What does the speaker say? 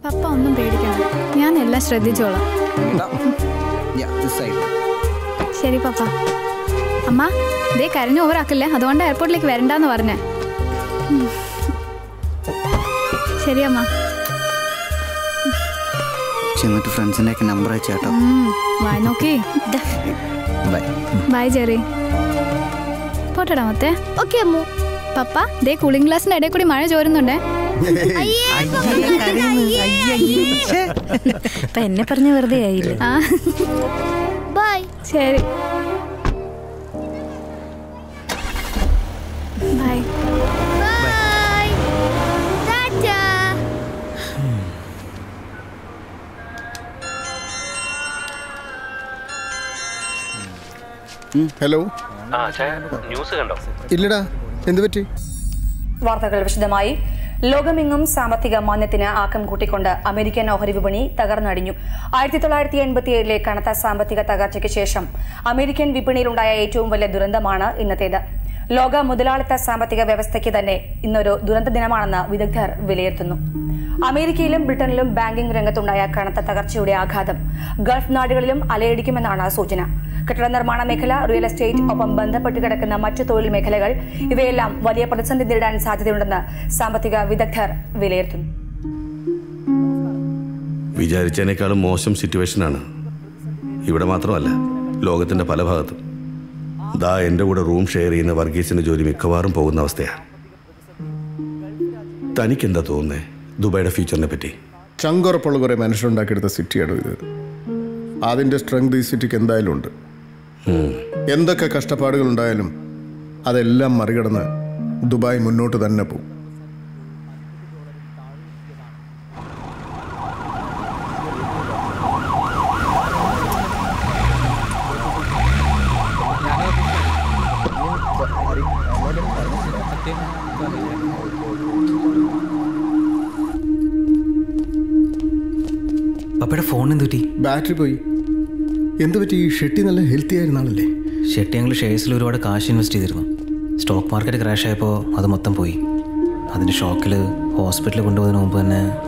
പപ്പ ഒന്നും പേടിക്കണ്ട ഞാൻ എല്ലാം ശ്രദ്ധിച്ചോളാം Yeah, this side. ശരി പപ്പ അമ്മ ദേ കരഞ്ഞു ഓവറാക്കില്ലേ അതുകൊണ്ട് എയർപോർട്ടിലേക്ക് വരണ്ടെന്ന് പറഞ്ഞേ ഉം. ശരി അമ്മ ചെന്നിട്ട് ഫ്രണ്ട്സിന്റെ ഒക്കെ നമ്പർ അയച്ചാട്ടോ ഉം, വായി നോക്കി ബൈ ബൈ ജെറി പോട്ടടാ മത്തേ ഓക്കെ അമ്മു പപ്പ ദേ കൂളിംഗ് ഗ്ലാസിന്റെ ഇടയിൽ കൂടി മഴ ചോരുന്നുണ്ടേ ഇപ്പൊ എന്നെ പറഞ്ഞ വെറുതെ ആയില്ലേ ആ ബൈ ശരി ബൈ ബൈ ടാറ്റാ ഹലോ ആ ചായ ന്യൂസ് കണ്ടോ ഇല്ലടാ എന്ത് പറ്റി വാർത്തകൾ വിശദമായി ലോകമെങ്ങും സാമ്പത്തിക മാന്ദ്യത്തിന് ആക്കം കൂട്ടിക്കൊണ്ട് അമേരിക്കൻ ഓഹരി വിപണി തകർന്നടിഞ്ഞു ആയിരത്തി തൊള്ളായിരത്തി എൺപത്തിയേഴിലെ കനത്ത സാമ്പത്തിക തകർച്ചയ്ക്ക് ശേഷം അമേരിക്കൻ വിപണിയിലുണ്ടായ ഏറ്റവും വലിയ ദുരന്തമാണ് ഇന്നത്തേത് ലോക മുതലാളിത്ത സാമ്പത്തിക വ്യവസ്ഥയ്ക്ക് തന്നെ ഇന്നൊരു ദുരന്ത ദിനമാണെന്ന് വിദഗ്ധർ വിലയിരുത്തുന്നു അമേരിക്കയിലും ബ്രിട്ടനിലും ബാങ്കിംഗ് രംഗത്തുണ്ടായ കനത്ത തകർച്ചയുടെ ആഘാതം ഗൾഫ് നാടുകളിലും അലയടിക്കുമെന്നാണ് സൂചന കെട്ടിട നിർമ്മാണ മേഖല റിയൽ എസ്റ്റേറ്റ് ഒപ്പം ബന്ധപ്പെട്ട് കിടക്കുന്ന മറ്റു തൊഴിൽ മേഖലകൾ ഇവയെല്ലാം വലിയ പ്രതിസന്ധി നേരിടാൻ സാധ്യതയുണ്ടെന്ന് സാമ്പത്തിക വിദഗ്ധർ വിലയിരുത്തുന്നു വിചാരിച്ചതിനേക്കാളും മോശം സിറ്റുവേഷനാണ് ഇവിടെ മാത്രമല്ല ലോകത്തിന്റെ പല ഭാഗത്തും ദാ എൻ്റെ കൂടെ റൂം ഷെയർ ചെയ്യുന്ന വർഗീസിന്റെ ജോലി മിക്കവാറും പോകുന്ന അവസ്ഥയാണ് തനിക്കെന്താ തോന്നുന്നേ ദുബായുടെ ഫ്യൂച്ചറിനെ പറ്റി ചങ്കുറപ്പുള്ള കുറേ മനുഷ്യരുണ്ടാക്കിയെടുത്ത സിറ്റിയാണ് ഇത് അതിൻ്റെ സ്ട്രെങ്ത് ഈ സിറ്റിക്ക് എന്തായാലും ഉണ്ട് എന്തൊക്കെ കഷ്ടപ്പാടുകൾ ഉണ്ടായാലും അതെല്ലാം മറികടന്ന് ദുബായ് മുന്നോട്ട് തന്നെ പോകും പപ്പയുടെ ഫോൺ എന്ത് പറ്റി ബാറ്ററി പോയി എന്ത് പറ്റി ഈ ഷെട്ടി നല്ല ഹെൽത്തി ആയിരുന്ന ആളല്ലേ ഷെട്ടി ഞങ്ങൾ ഷെയർസിൽ ഒരുപാട് കാശ് ഇൻവെസ്റ്റ് ചെയ്തിരുന്നു സ്റ്റോക്ക് മാർക്കറ്റ് ക്രാഷ് ആയപ്പോൾ അത് മൊത്തം പോയി അതിൻ്റെ ഷോക്കിൽ ഹോസ്പിറ്റലിൽ കൊണ്ടുപോകുന്നതിന് മുമ്പ് തന്നെ